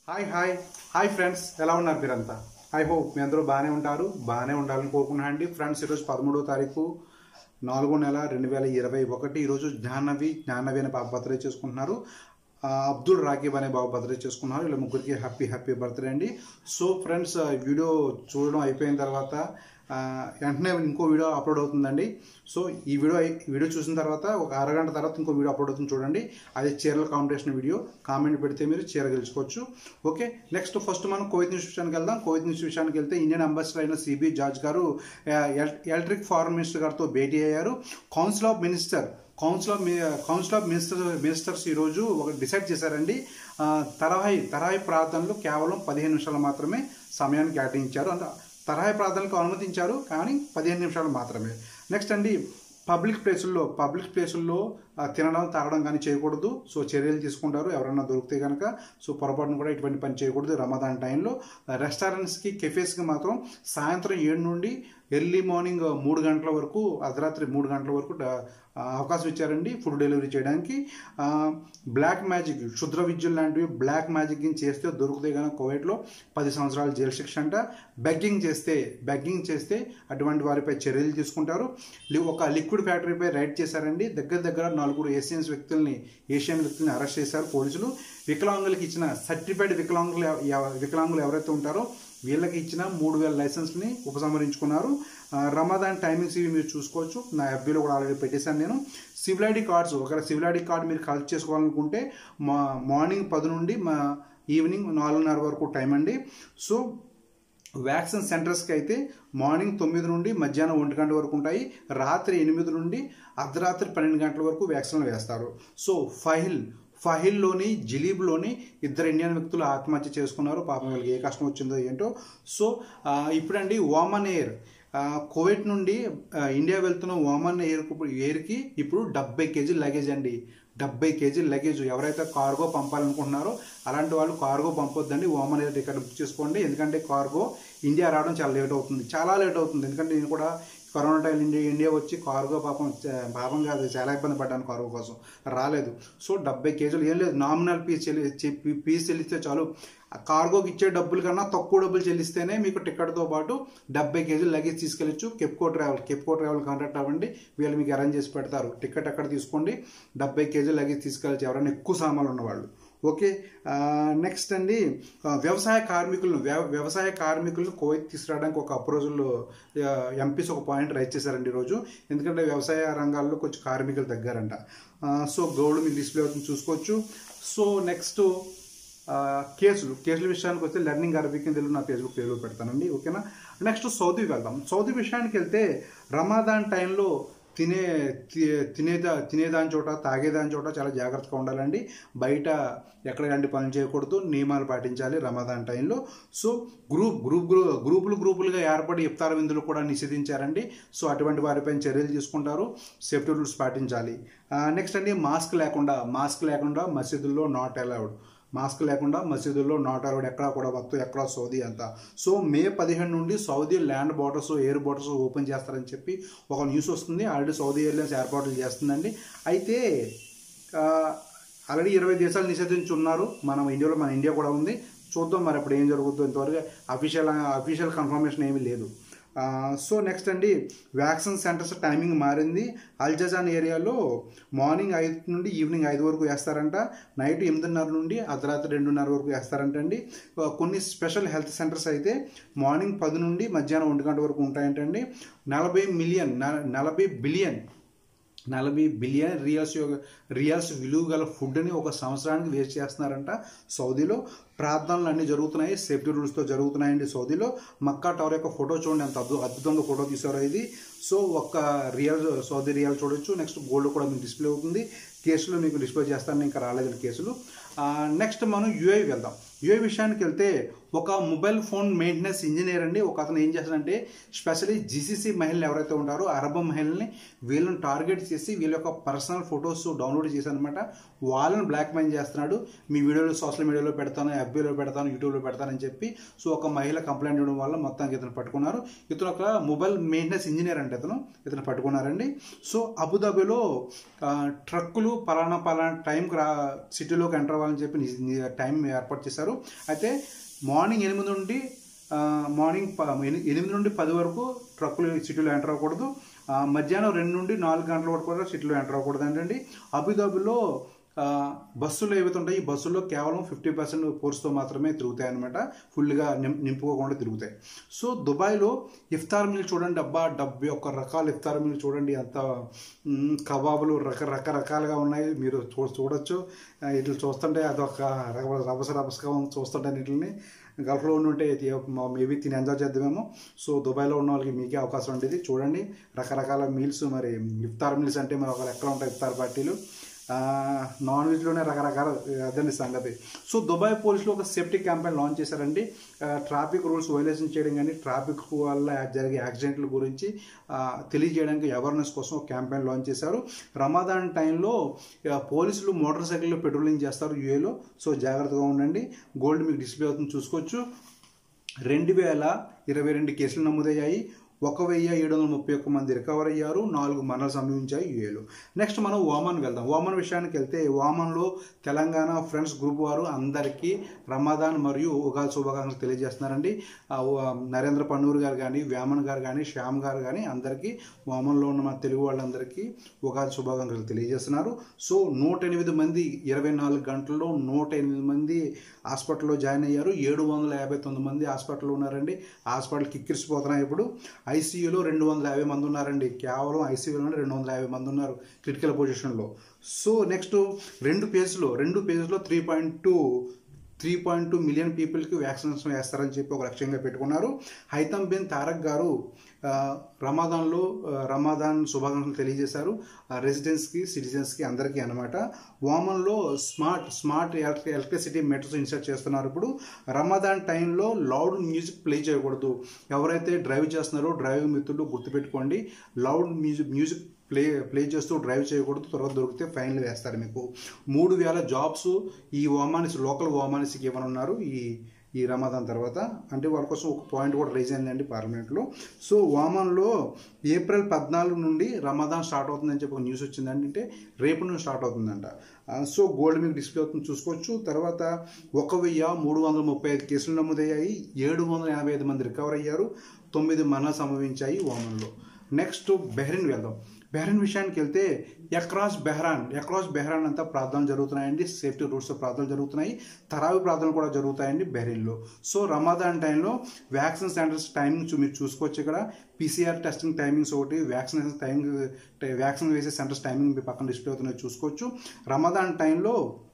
hi hi hi friends ఎలా ఉన్నారు మీరంతా ఐ హోప్ మీ అందరూ బాగానే ఉంటారు బాగానే ఉండాలని కోరుకున్నాను అండి ఫ్రెండ్స్ ఈరోజు పదమూడో తారీఖు నాలుగో నెల రెండు వేల ఇరవై ఒకటి ఈరోజు జ్ఞానవి జ్ఞానవి అనే బాబు బర్త్డే చేసుకుంటున్నారు ఆ, అబ్దుల్ రాకీబ్ అనే బాబు బర్త్డే చేసుకున్నారు ఇలా ముగ్గురికి హ్యాపీ హ్యాపీ బర్త్డే అండి సో ఫ్రెండ్స్ వీడియో చూడడం అయిపోయిన తర్వాత ఆ, వెంటనే ఇంకో వీడియో అప్లోడ్ అవుతుందండి సో ఈ వీడియో అయి- ఈ వీడియో చూసిన తర్వాత ఒక అరగంట తర్వాత ఇంకో వీడియో అప్లోడ్ అవుతుంది చూడండి అది చీరల కాంపిటీషన్ వీడియో కామెంట్ పెడితే మీరు చీర గెలుచుకోవచ్చు ఓకే నెక్స్ట్ ఫస్ట్ మనం కోవిడ్ న్యూస్ విషయానికి వెళ్దాం కోవిడ్ న్యూస్ విషయానికి వెళ్తే ఇండియన్ అంబాసిడర్ అయిన సిబి జార్జ్ గారు ఆ, ఎల్- ఎలక్ట్రిక్ ఫారెన్ మినిస్టర్ గారితో భేటీ అయ్యారు council of minister council of మీ- కౌన్సిల్ ఆఫ్ మినిస్టర్ మినిస్టర్స్ ఈరోజు ఒక డిసైడ్ చేశారండి ఆ, తరహాయి తరహాయి ప్రార్థనలు కేవలం పదిహేను నిమిషాలు మాత్రమే సమయాన్ని కేటాయించారు అంటే తరహాయి ప్రార్థనలకు అనుమతించారు కానీ పదిహేను నిమిషాలు మాత్రమే నెక్స్ట్ అండి పబ్లిక్ ప్లేసుల్లో పబ్లిక్ ప్లేసుల్లో ఆ, తినడం తాగడం కానీ చేయకూడదు సో చర్యలు తీసుకుంటారు ఎవరైనా దొరికితే కనుక సో పొరపాటును కూడా ఇటువంటి పని చేయకూడదు రమదాన్ టైంలో రెస్టారెంట్స్కి కెఫేస్కి మాత్రం సాయంత్రం ఏడు నుండి ఎర్లీ మార్నింగ్ మూడు గంటల వరకు అర్ధరాత్రి మూడు గంటల వరకు డ- ఆ, అవకాశం ఇచ్చారండి ఫుడ్ డెలివరీ చేయడానికి ఆ, బ్లాక్ మ్యాజిక్ క్షుద్ర విద్యులు లాంటివి బ్లాక్ మ్యాజిక్ చేస్తే దొరికితే కనుక కోవిడ్లో పది సంవత్సరాల జైలు శిక్ష అంట బెగ్గింగ్ చేస్తే బెగ్గింగ్ చేస్తే అటువంటి వారిపై చర్యలు తీసుకుంటారు లి- ఒక లిక్విడ్ ఫ్యాక్టరీపై రైడ్ చేశారండి దగ్గర దగ్గర నలుగురు ఏషియన్స్ వ్యక్తుల్ని ఏషియన్ వ్యక్తుల్ని అరెస్ట్ చేశారు పోలీసులు వికలాంగులకు ఇచ్చిన సర్టిఫైడ్ వికలాంగులు ఎవ- ఎవ- వికలాంగులు ఎవరైతే ఉంటారో వీళ్ళకి ఇచ్చిన మూడు వేల లైసెన్స్ని ఉపసంహరించుకున్నారు ఆ, రమదాన్ టైమింగ్స్ ఇవి మీరు చూసుకోవచ్చు నా ఎఫ్బీలో కూడా ఆల్రెడీ పెట్టేశాను నేను సివిల్ ఐడి కార్డ్స్ ఒకవేళ సివిల్ ఐడి కార్డ్ మీరు కలెక్ట్ చేసుకోవాలనుకుంటే మా మార్నింగ్ పది నుండి మా ఈవినింగ్ నాలుగున్నర వరకు టైం అండి సో వ్యాక్సిన్ సెంటర్స్కి అయితే మార్నింగ్ తొమ్మిది నుండి మధ్యాహ్నం ఒంటి గంట వరకు ఉంటాయి రాత్రి ఎనిమిది నుండి అర్ధరాత్రి పన్నెండు గంటల వరకు వ్యాక్సిన్లు వేస్తారు సో ఫహిల్ ఫహిల్లోని జిలీబ్లోని ఇద్దరు ఇండియన్ వ్యక్తులు ఆత్మహత్య చేసుకున్నారు పాపం వీళ్ళకి ఏ కష్టం వచ్చిందో ఏంటో సో ఆ, ఇప్పుడండి ఓమన్ ఎయిర్ ఆ, కువైట్ నుండి ఆ, ఇండియా వెళ్తున్న ఓమన్ ఎయిర్ ఎయిర్కి ఇప్పుడు డెబ్బై కేజీ లగేజ్ అండి డెబ్బై కేజీ లగేజ్ ఎవరైతే కార్గో పంపాలనుకుంటున్నారో అలాంటి వాళ్ళు కార్గో పంపొద్దండి ఓమన్ ఎయిర్ టికెట్ బుక్ చేసుకోండి ఎందుకంటే కార్గో ఇండియా రావడం చాలా లేట్ అవుతుంది చాలా లేట్ అవుతుంది ఎందుకంటే నేను కూడా కరోనా టైం ఇండియా ఇండియా వచ్చి కార్గో పాపం చ- పాపం కాదు చాలా ఇబ్బంది పడ్డాను కార్గో కోసం రాలేదు సో డెబ్బై కేజీలు ఏం లేదు నామినల్ ఫీజు చెల్లి చె- ఫీజు చెల్లిస్తే చాలు ఆ కార్గోకి ఇచ్చే డబ్బుల కన్నా తక్కువ డబ్బులు చెల్లిస్తేనే మీకు టికెట్తో పాటు డెబ్బై కేజీలు లగేజ్ తీసుకెళ్ళచ్చు Kepco travel Kepco travel contact అవ్వండి వీళ్ళు మీకు అరేంజ్ చేసి పెడతారు టికెట్ అక్కడ తీసుకోండి డెబ్బై కేజీలు లగేజ్ తీసుకెళ్ళచ్చు ఎవరైనా ఎక్కువ సామాన్లు ఉన్నవాళ్ళు ఓకే నెక్స్ట్ అండి ఆ, వ్యవసాయ కార్మికులను వ్యవ వ్యవసాయ కార్మికులను కోవిడ్ తీసుకురావడానికి ఒక అప్రోజుల్లో ఎంపీస్ ఒక పాయింట్ రైజ్ చేశారండి ఈరోజు ఎందుకంటే వ్యవసాయ రంగాల్లో కొంచెం కార్మికులు తగ్గారంట ఆ, సో గౌడ్ మీకు డిస్ప్లే అవుతుంది చూసుకోవచ్చు సో నెక్స్ట్ ఆ, కేసులు కేసుల విషయానికి వస్తే లెర్నింగ్ అరబిక్ అని తెలుగు నా ఫేస్బుక్ పేజ్లో పెడతానండి ఓకేనా నెక్స్ట్ సౌదీ వెళ్దాం సౌదీ విషయానికి వెళ్తే రమాదాన్ టైంలో తినే తి- తినేదా తినేదాని చోట తాగేదాని చోట చాలా జాగ్రత్తగా ఉండాలండి బయట ఎక్కడ ఎలాంటి పనులు చేయకూడదు నియమాలు పాటించాలి రమాదాన్ టైంలో సో గ్రూప్ గ్రూప్ గ్రూ గ్రూపులు గ్రూపులుగా ఏర్పడి ఇఫ్తార్ విందులు కూడా నిషేధించారండి సో అటువంటి వారిపైన చర్యలు తీసుకుంటారు సేఫ్టీ రూల్స్ పాటించాలి నెక్స్ట్ అండి మాస్క్ లేకుండా మాస్క్ లేకుండా మసీదుల్లో నాట్ అలౌడ్ మాస్క్ లేకుండా మసీదుల్లో నాట్ అలౌడ్ ఎక్కడా కూడా మొత్తం ఎక్కడా సౌదీ అంతా సో మే పదిహేను నుండి Saudi land borders air borders open చేస్తారని చెప్పి ఒక న్యూస్ వస్తుంది ఆల్రెడీ సౌదీ ఎయిర్లైన్స్ ఏర్పాట్లు చేస్తుందండి అయితే ఆ, ఆల్రెడీ ఇరవై దేశాలు నిషేధించి ఉన్నారు మనం ఇండియాలో మన ఇండియా కూడా ఉంది చూద్దాం మరి అప్పుడు ఏం జరుగుతుందో ఇంతవరకు అఫీషియల్ అఫీషియల్ కన్ఫర్మేషన్ ఏమీ లేదు ఆ, సో నెక్స్ట్ అండి వ్యాక్సిన్ సెంటర్స్ టైమింగ్ మారింది అల్జజాన్ ఏరియాలో మార్నింగ్ ఐదు నుండి ఈవినింగ్ ఐదు వరకు వేస్తారంట నైట్ ఎనిమిదిన్నర నుండి అర్ధరాత్రి రెండున్నర వరకు వేస్తారంట అండి ఆ, కొన్ని స్పెషల్ హెల్త్ సెంటర్స్ అయితే మార్నింగ్ పది నుండి మధ్యాహ్నం ఒంటి గంట వరకు ఉంటాయంటండి నలభై మిలియన్ న- నలభై బిలియన్ నలభై బిలియన్ రియల్స్ యొక్క- రియల్స్ విలువ గల ఫుడ్ని ఒక సంవత్సరానికి వేస్ట్ చేస్తున్నారంట సౌదీలో ప్రార్థనలు అన్నీ జరుగుతున్నాయి సేఫ్టీ రూల్స్తో జరుగుతున్నాయండి సౌదీలో మక్కా టవర్ యొక్క ఫోటో చూడండి ఎంత అద్భు అద్భుతంగా ఫోటో తీసారో ఇది సో ఒక్క రియల్ సౌదీ రియల్ చూడొచ్చు నెక్స్ట్ గోల్డ్ కూడా మీకు డిస్ప్లే అవుతుంది కేసులు మీకు డిస్ప్లే చేస్తాను ఇంకా రాలేదు కేసులు నెక్స్ట్ మనం యుఏ వెళ్దాం యుఏ విషయానికి వెళ్తే ఒక మొబైల్ ఫోన్ మెయింటెనెన్స్ ఇంజనీర్ అండి ఒక అతను ఏం చేస్తాడంటే స్పెషల్లీ జీసీసీ మహిళలు ఎవరైతే ఉంటారో అరబ్ మహిళల్ని వీళ్ళని టార్గెట్ చేసి వీళ్ళ యొక్క పర్సనల్ ఫొటోస్ డౌన్లోడ్ చేసి అనమాట వాళ్ళని బ్లాక్ మెయిల్ చేస్తున్నాడు మీ వీడియోలు సోషల్ మీడియాలో పెడతాను ఎఫ్బీలో పెడతాను యూట్యూబ్లో పెడతానని చెప్పి సో ఒక మహిళ కంప్లైంట్ ఇవ్వడం వల్ల మొత్తానికి ఇతను పట్టుకున్నారు ఇతను ఒక మొబైల్ మెయింటెనెన్స్ ఇంజనీర్ అంటే ఇతను ఇతను పట్టుకున్నారండి సో అబుదాబిలో ఆ, ట్రక్కులు పలానా పలానా టైంకి రా సిటీలోకి ఎంటర్ అవ్వాలని చెప్పి ని- ని- టైం ఏర్పాటు చేశారు అయితే మార్నింగ్ ఎనిమిది నుండి ఆ, మార్నింగ్ ప- ఎని- ఎనిమిది నుండి పది వరకు ట్రక్కులు సిటీలో ఎంటర్ అవ్వకూడదు ఆ, మధ్యాహ్నం రెండు నుండి నాలుగు గంటల వరకు కూడా సిటీలో ఎంటర్ అవ్వకూడదు అంటండి అబుదాబిలో ఆ, బస్సులు ఏవైతే ఉంటాయి ఈ బస్సుల్లో కేవలం ఫిఫ్టీ పర్సెంట్ ఫోర్స్తో మాత్రమే తిరుగుతాయి అనమాట ఫుల్గా నిం- నింపుకోకుండా తిరుగుతాయి సో దుబాయ్లో ఇఫ్తార్ మీల్ చూడండి అబ్బా డెబ్బై ఒక్క రకాల ఇఫ్తార్ మీల్ చూడండి అంత మ్, కబాబులు రక రకరకాలుగా ఉన్నాయి మీరు చూ చూడొచ్చు ఆ, ఇట్లా చూస్తుంటే అదొక రక- రభస రభసగా ఉంది చూస్తుంటే వీటిని గల్ఫ్లో ఉండి ఉంటే మేబీ తిని ఎంజాయ్ చేద్దామేమో సో దుబాయ్లో ఉన్న వాళ్ళకి మీకే అవకాశం ఉండేది చూడండి రకరకాల మీల్స్ మరి ఇఫ్తార్ మీల్స్ అంటే మరి ఒక లెక్కలో ఉంటాయి ఇఫ్తార్ పార్టీలు ఆ, నాన్ వెజ్లోనే రకరకాల అదండి సంగతి సో దుబాయ్ పోలీసులు ఒక సేఫ్టీ క్యాంపెయిన్ లాంచ్ చేశారండి ఆ, ట్రాఫిక్ రూల్స్ వైలేషన్ చేయడం కానీ ట్రాఫిక్ వల్ల జరిగే యాక్సిడెంట్ల గురించి ఆ, తెలియజేయడానికి అవేర్నెస్ కోసం ఒక క్యాంపెయిన్ లాంచ్ చేశారు రమాదాన్ టైంలో ఆ, పోలీసులు మోటార్ సైకిల్లో పెట్రోలింగ్ చేస్తారు యూఏలో సో జాగ్రత్తగా ఉండండి గోల్డ్ మీకు డిస్ప్లే అవుతుంది చూసుకోవచ్చు రెండు వేల ఇరవై రెండు కేసులు నమోదయ్యాయి ఒక వెయ్యి ఏడు వందల ముప్పై ఒక్క మంది రికవర్ అయ్యారు నాలుగు మరణాలు సంభవించాయి యుఏలో నెక్స్ట్ మనం ఓమన్ వెళ్దాం ఓమన్ విషయానికి వెళ్తే ఓమన్లో తెలంగాణ ఫ్రెండ్స్ గ్రూప్ వారు అందరికీ రమాదాన్ మరియు ఉగాది శుభాకాంక్షలు తెలియజేస్తున్నారండి ఆ, ఓ- నరేంద్ర పన్నూరు గారు కానీ వ్యామన్ గారు కానీ శ్యామ్ గారు కానీ అందరికీ ఓమన్లో ఉన్న మన తెలుగు వాళ్ళందరికీ ఉగాది శుభాకాంక్షలు తెలియజేస్తున్నారు సో నూట ఎనిమిది మంది ఇరవై నాలుగు గంటల్లో నూట ఎనిమిది మంది హాస్పిటల్లో జాయిన్ అయ్యారు ఏడు వందల యాభై తొమ్మిది మంది హాస్పిటల్లో ఉన్నారండి హాస్పిటల్ కిక్కిరిసిపోతున్నాయి ఇప్పుడు ఐసీయూలో రెండు వందల యాభై మంది ఉన్నారండి కేవలం ఐసీయూలోనే రెండు వందల యాభై మంది ఉన్నారు క్రిటికల్ పొజిషన్లో సో నెక్స్ట్ రెండు పేజ్లో రెండు పేజ్లో three point two three point two million పీపుల్కి వ్యాక్సినేషన్ వేస్తారని చెప్పి ఒక లక్ష్యంగా పెట్టుకున్నారు హైతం బిన్ తారక్ గారు ఆ, రమాదాన్లో ఆ, రమాదాన్ శుభాకాంక్షలు తెలియజేశారు రెసిడెంట్స్కి సిటిజన్స్కి అందరికీ అనమాట వామన్లో స్మార్ట్ స్మార్ట్ ఎలక్ట్రి ఎలక్ట్రిసిటీ మెట్రోస్ ఇన్స్టాల్ చేస్తున్నారు ఇప్పుడు రమాదాన్ టైంలో లౌడ్ మ్యూజిక్ ప్లే చేయకూడదు ఎవరైతే డ్రైవ్ చేస్తున్నారో డ్రైవింగ్ మిత్రులు గుర్తుపెట్టుకోండి loud music music play play చేస్తూ డ్రైవ్ చేయకూడదు త్వరగా దొరికితే ఫైన్లు వేస్తారు మీకు మూడు వేల జాబ్స్ ఈ ఓమానిస్ లోకల్ ఓమానిస్కి ఇవ్వనున్నారు ఈ ఈ రమాదాన్ తర్వాత అంటే వాళ్ళ కోసం ఒక పాయింట్ కూడా రైజ్ అయిందండి పార్లమెంట్లో సో ఓమాన్లో ఏప్రిల్ పద్నాలుగు నుండి రమాదాన్ స్టార్ట్ అవుతుందని చెప్పి ఒక న్యూస్ వచ్చిందండి అంటే రేపు నుండి స్టార్ట్ అవుతుందంట ఆ, సో గోల్డ్ మీకు డిస్ప్లే అవుతుంది చూసుకోవచ్చు తర్వాత ఒక వెయ్యి మూడు వందల ముప్పై ఐదు కేసులు నమోదయ్యాయి ఏడు వందల ఎనభై ఐదు మంది రికవర్ అయ్యారు తొమ్మిది మరణాలు సంభవించాయి ఓమన్లో నెక్స్ట్ బెహ్రిన్ వెళ్దాం బెహ్రిన్ విషయానికి వెళ్తే ఎక్రాస్ బెహ్రాన్ ఎక్రాస్ బెహ్రాన్ అంతా ప్రార్థనలు జరుగుతున్నాయండి సేఫ్టీ రూట్స్ ప్రార్థనలు జరుగుతున్నాయి తరావి ప్రార్థనలు కూడా జరుగుతాయండి బెహ్రిన్లో సో రమాదాన్ టైంలో వ్యాక్సిన్ సెంటర్స్ టైమింగ్స్ మీరు చూసుకోవచ్చు ఇక్కడ పీసీఆర్ టెస్టింగ్ టైమింగ్స్ ఒకటి వ్యాక్సినేషన్ టైమింగ్ వ్యాక్సిన్ వేసే సెంటర్స్ టైమింగ్ మీ పక్కన డిస్ప్లే అవుతున్నాయి చూసుకోవచ్చు రమాదాన్ టైంలో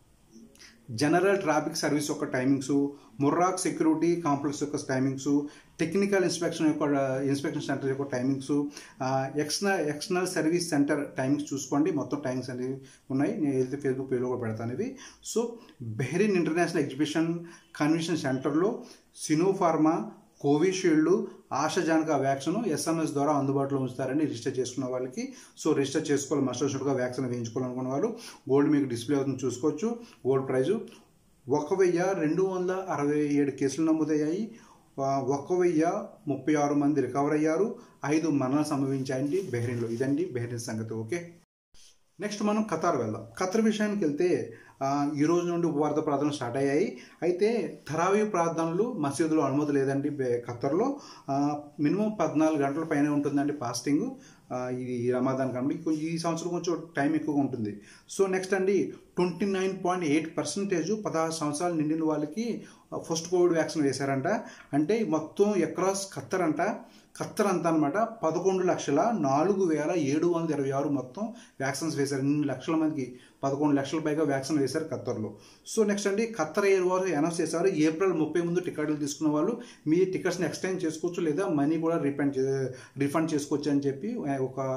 జనరల్ ట్రాఫిక్ సర్వీస్ యొక్క టైమింగ్స్ ముర్రాక్ సెక్యూరిటీ కాంప్లెక్స్ యొక్క టైమింగ్స్ టెక్నికల్ ఇన్స్పెక్షన్ యొక్క ఇన్స్పెక్షన్ సెంటర్ యొక్క timings external external service center timings చూసుకోండి మొత్తం టైమింగ్స్ అనేవి ఉన్నాయి నేను ఏదైతే ఫేస్బుక్ పేజ్లో కూడా పెడతాను ఇవి so Bahrain international exhibition convention సెంటర్లో సినోఫార్మా కోవిషీల్డ్ ఆశాజనక వ్యాక్సిన్ ఎస్ఎంఎస్ ద్వారా అందుబాటులో ఉంచుతారని రిజిస్టర్ చేసుకున్న వాళ్ళకి సో రిజిస్టర్ చేసుకోవాలి మస్ట్ షుడ్గా వ్యాక్సిన్ వేయించుకోవాలనుకున్న వాళ్ళు గోల్డ్ మీకు డిస్ప్లే అవుతుంది చూసుకోవచ్చు గోల్డ్ ప్రైజు ఒక వెయ్యి రెండు వందల అరవై ఏడు కేసులు నమోదయ్యాయి ఆ, ఒక వెయ్యి ముప్పై ఆరు మంది రికవర్ అయ్యారు ఐదు మరణాలు సంభవించాయండి బెహ్రీన్లో ఇదండి బెహ్రీన్ సంగతి ఓకే నెక్స్ట్ మనం ఖతార్ వెళ్దాం ఖతర్ విషయానికి వెళ్తే ఆ, ఈ రోజు నుండి ఉపవార్త ప్రార్థనలు స్టార్ట్ అయ్యాయి అయితే తరావీ ప్రార్థనలు మసీదులో అనుమతి లేదండి బే- ఖతర్లో ఆ, మినిమం పద్నాలుగు గంటల పైన ఉంటుందండి ఫాస్టింగ్ ఆ, ఇది రమాదాన్ కాబట్టి కొంచెం ఈ సంవత్సరం కొంచెం టైం ఎక్కువగా ఉంటుంది సో నెక్స్ట్ అండి twenty nine point eight percentage పదహారు సంవత్సరాలు నిండిన వాళ్ళకి ఫస్ట్ కోవిడ్ వ్యాక్సిన్ వేశారంట అంటే మొత్తం ఎక్రాస్ ఖత్తర్ అంట ఖత్తర్ అంతా అనమాట పదకొండు లక్షల నాలుగు వేల ఏడు వందల ఇరవై ఆరు మొత్తం వ్యాక్సిన్స్ వేశారు ఇన్ని లక్షల మందికి పదకొండు లక్షల పైగా వ్యాక్సిన్ వేశారు ఖత్తర్లో సో నెక్స్ట్ అండి ఖత్తర్ ఎయిర్ వారు అనౌన్స్ చేశారు ఏప్రిల్ ముప్పై ముందు టికెట్లు తీసుకున్న వాళ్ళు మీ టికెట్స్ని ఎక్స్టెండ్ చేసుకోవచ్చు లేదా మనీ కూడా రిఫండ్ రిఫండ్ చేసుకోవచ్చు అని చెప్పి ఒక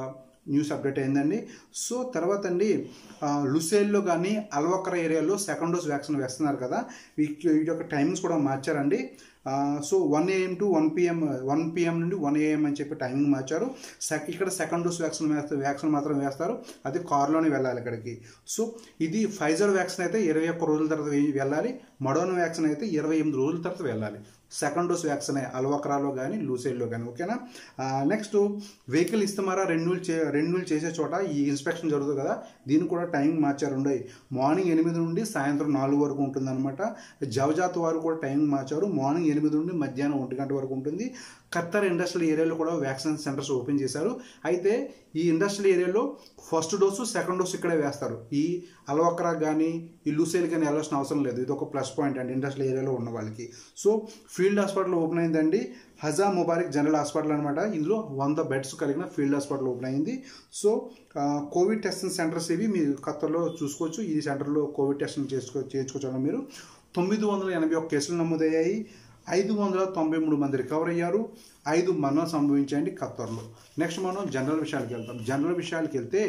న్యూస్ అప్డేట్ అయిందండి సో తర్వాత అండి ఆ, లుసేల్లో కానీ అల్వక్ర ఏరియాలో సెకండ్ డోస్ వ్యాక్సిన్ వేస్తున్నారు కదా వీటి వీటి యొక్క టైమింగ్స్ కూడా మార్చారండి ఆ, so one AM to one PM one PM నుండి వన్ ఏఎం అని చెప్పి టైమింగ్ మార్చారు సెక్ ఇక్కడ సెకండ్ డోస్ వ్యాక్సిన్ వేస్తారు వ్యాక్సిన్ మాత్రం వేస్తారు అది కార్లోనే వెళ్ళాలి ఇక్కడికి సో ఇది ఫైజర్ వ్యాక్సిన్ అయితే ఇరవై ఒక్క రోజుల తర్వాత వె- వెళ్ళాలి మడోనా వ్యాక్సిన్ అయితే ఇరవై ఎనిమిది రోజుల తర్వాత వెళ్ళాలి సెకండ్ డోస్ వ్యాక్సిన్ అల్వక్రాలో కానీ లూసైడ్లో కానీ ఓకేనా నెక్స్ట్ వెహికల్ ఇస్తమారా రెన్యూల్ చే రెన్యూల్ చేసే చోట ఈ ఇన్స్పెక్షన్ జరుగుతుంది కదా దీన్ని కూడా టైమింగ్ మార్చారు ఉండయి మార్నింగ్ ఎనిమిది నుండి సాయంత్రం నాలుగు వరకు ఉంటుందన్నమాట జవజాత్ వారు కూడా టైమింగ్ మార్చారు మార్నింగ్ ఎనిమిది నుండి మధ్యాహ్నం ఒంటి గంట వరకు ఉంటుంది ఖత్తర్ ఇండస్ట్రియల్ ఏరియాలో కూడా వ్యాక్సిన్ సెంటర్స్ ఓపెన్ చేశారు అయితే ఈ ఇండస్ట్రియల్ ఏరియాలో ఫస్ట్ డోసు సెకండ్ డోసు ఇక్కడే వేస్తారు ఈ అలవక్రా కానీ ఈ లూసేల్ కానీ వెళ్ళాల్సిన అవసరం లేదు ఇది ఒక ప్లస్ పాయింట్ అండి ఇండస్ట్రియల్ ఏరియాలో ఉన్న వాళ్ళకి సో ఫీల్డ్ హాస్పిటల్ ఓపెన్ అయిందండి హజా ముబారక్ జనరల్ హాస్పిటల్ అనమాట ఇందులో వంద బెడ్స్ కలిగిన ఫీల్డ్ హాస్పిటల్ ఓపెన్ అయింది సో ఆ, కోవిడ్ టెస్టింగ్ సెంటర్స్ ఇవి మీరు ఖత్తర్లో చూసుకోవచ్చు ఈ సెంటర్లో కోవిడ్ టెస్టింగ్ చేసుకో చేయించుకోవచ్చు మీరు తొమ్మిది వందల ఎనభై ఒక్క కేసులు నమోదయ్యాయి ఐదు వందల తొంభై మూడు మంది రికవర్ అయ్యారు ఐదు మరణం సంభవించాయండి ఖత్తర్లో నెక్స్ట్ మనం జనరల్ విషయాలకు వెళ్తాం జనరల్ విషయాలకు వెళ్తే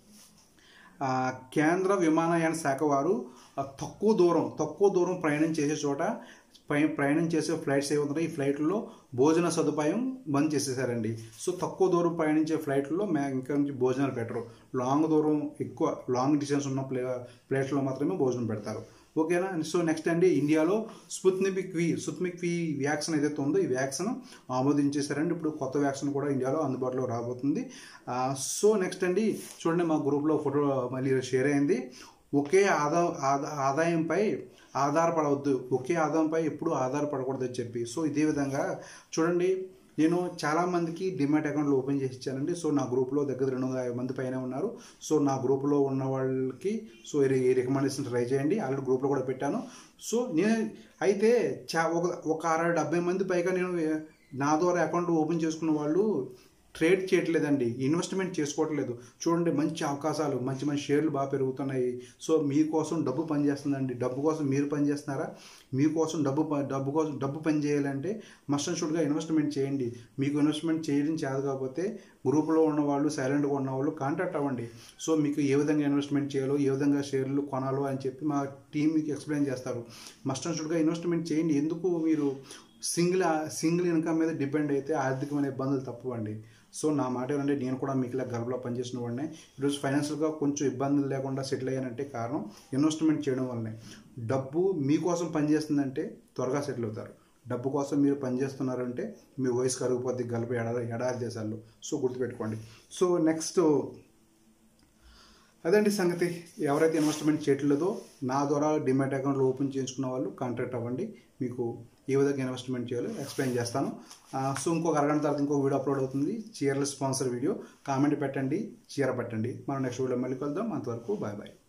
ఆ, కేంద్ర విమానయాన శాఖ వారు ఆ, తక్కువ దూరం తక్కువ దూరం ప్రయాణం చేసే చోట పై- ప్రయాణం చేసే ఫ్లైట్స్ ఏమవుతున్నాయి ఈ ఫ్లైట్లో భోజన సదుపాయం బంద్ చేసేసారండి సో తక్కువ దూరం ప్రయాణించే ఫ్లైట్లో మే ఇంకా నుంచి భోజనాలు పెట్టరు లాంగ్ దూరం ఎక్కువ లాంగ్ డిస్టెన్స్ ఉన్న ప్లే ప్లేట్లో మాత్రమే భోజనం పెడతారు ఓకేనా సో నెక్స్ట్ అండి ఇండియాలో Sputnik V Sputnik V vaccine ఏదైతే ఉందో ఈ వ్యాక్సిన్ ఆమోదించేశారండి ఇప్పుడు కొత్త వ్యాక్సిన్ కూడా ఇండియాలో అందుబాటులో రాబోతుంది ఆ, సో నెక్స్ట్ అండి చూడండి మా గ్రూప్లో ఫోటో మళ్ళీ షేర్ అయింది ఒకే ఆదా ఆదా ఆదాయంపై ఆధారపడవద్దు ఒకే ఆదాయంపై ఎప్పుడు ఆధారపడకూడదని చెప్పి సో ఇదే విధంగా చూడండి నేను చాలా మందికి డిమాట్ అకౌంట్లు ఓపెన్ చేసి ఇచ్చానండి సో నా గ్రూప్లో దగ్గర రెండు వందల యాభై మంది పైన ఉన్నారు సో నా గ్రూప్లో ఉన్న వాళ్ళకి సో ఈ రికమెండేషన్ ట్రై చేయండి ఆల్రెడీ గ్రూప్లో కూడా పెట్టాను సో నేను అయితే చా ఒక ఒక అరవై డెబ్బై మంది పైగా నేను నా ద్వారా అకౌంట్ ఓపెన్ చేసుకున్న వాళ్ళు ట్రేడ్ చేయట్లేదండి ఇన్వెస్ట్మెంట్ చేసుకోవట్లేదు చూడండి మంచి అవకాశాలు మంచి మంచి షేర్లు బాగా పెరుగుతున్నాయి సో మీకోసం డబ్బు పనిచేస్తుందండి డబ్బు కోసం మీరు పనిచేస్తున్నారా మీకోసం డబ్బు ప- డబ్బు కోసం డబ్బు పని చేయాలంటే మస్ట్ అండ్ షుడ్గా ఇన్వెస్ట్మెంట్ చేయండి మీకు ఇన్వెస్ట్మెంట్ చేయడం చేత కాకపోతే గ్రూప్లో ఉన్న వాళ్ళు సైలెంట్గా ఉన్న వాళ్ళు కాంటాక్ట్ అవ్వండి సో మీకు ఏ విధంగా ఇన్వెస్ట్మెంట్ చేయాలో ఏ విధంగా షేర్లు కొనాలో అని చెప్పి మా టీం మీకు ఎక్స్ప్లెయిన్ చేస్తారు మస్ట్ అండ్ షుడ్గా ఇన్వెస్ట్మెంట్ చేయండి ఎందుకు మీరు సింగిల్ సింగిల్ ఇన్కమ్ మీద డిపెండ్ అయితే ఆర్థికమైన ఇబ్బందులు తప్పవండి సో నా మాట ఏంటంటే నేను కూడా మీకు ఇలా గర్భలో పనిచేసిన వాడినే ఈరోజు ఫైనాన్షియల్గా కొంచెం ఇబ్బందులు లేకుండా సెటిల్ అయ్యానంటే కారణం ఇన్వెస్ట్మెంట్ చేయడం వల్లనే డబ్బు మీకోసం పనిచేస్తుందంటే త్వరగా సెటిల్ అవుతారు డబ్బు కోసం మీరు పనిచేస్తున్నారంటే మీ వయసు కరిగిపోద్ది గల్ప ఎడారి ఎడారి దేశాల్లో సో గుర్తుపెట్టుకోండి సో నెక్స్ట్ అదండి సంగతి ఎవరైతే ఇన్వెస్ట్మెంట్ చేయట్లేదో నా ద్వారా డిమాట్ అకౌంట్లు ఓపెన్ చేయించుకున్న వాళ్ళు కాంటాక్ట్ అవ్వండి మీకు ఏ విధంగా ఇన్వెస్ట్మెంట్ చేయాలో ఎక్స్ప్లెయిన్ చేస్తాను ఆ, సో ఇంకొక అరగంట తర్వాత ఇంకొక వీడియో అప్లోడ్ అవుతుంది చీరల స్పాన్సర్ వీడియో కామెంట్ పెట్టండి చీర పెట్టండి మనం నెక్స్ట్ వీడియో మళ్ళీ కలుద్దాం అంతవరకు బాయ్ బాయ్